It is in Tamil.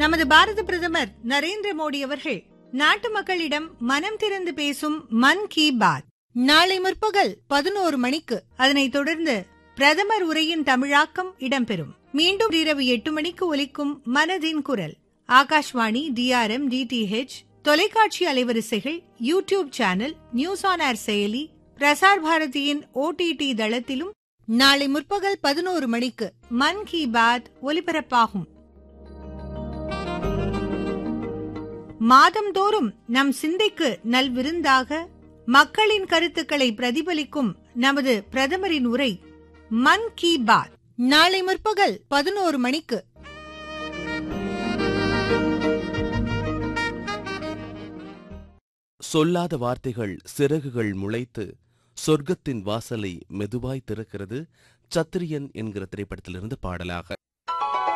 நமது பாரத பிரதமர் நரேந்திர மோடி அவர்கள் நாட்டு மக்களிடம் மனம் திறந்து பேசும் மன் கி பாத் நாளை முற்பகல் பதினோரு மணிக்கு அதனைத் தொடர்ந்து பிரதமர் உரையின் தமிழாக்கம் இடம்பெறும் மீண்டும் இரவு எட்டு மணிக்கு ஒலிக்கும் மனதின் குரல் ஆகாஷ்வாணி டிஆர்எம் டிடிஹெச் தொலைக்காட்சி அலைவரிசைகள் YouTube channel news on air செயலி பிரசார் பாரதியின் ஓடிடி தளத்திலும் நாளை முற்பகல் பதினோரு மணிக்கு மன் கி பாத் ஒலிபரப்பாகும் மாதந்தோறும் நம் சிந்தைக்கு நல்விருந்தாக மக்களின் கருத்துக்களை பிரதிபலிக்கும் நமது பிரதமரின் உரை மன் கி பாத் நாளை முற்பகல் பதினோரு மணிக்கு சொல்லாத வார்த்தைகள் சிறகுகள் முளைத்து சொர்க்கத்தின் வாசலை மெதுவாய் திறக்கிறது சத்திரியன் என்கிற திரைப்படத்திலிருந்து பாடலாக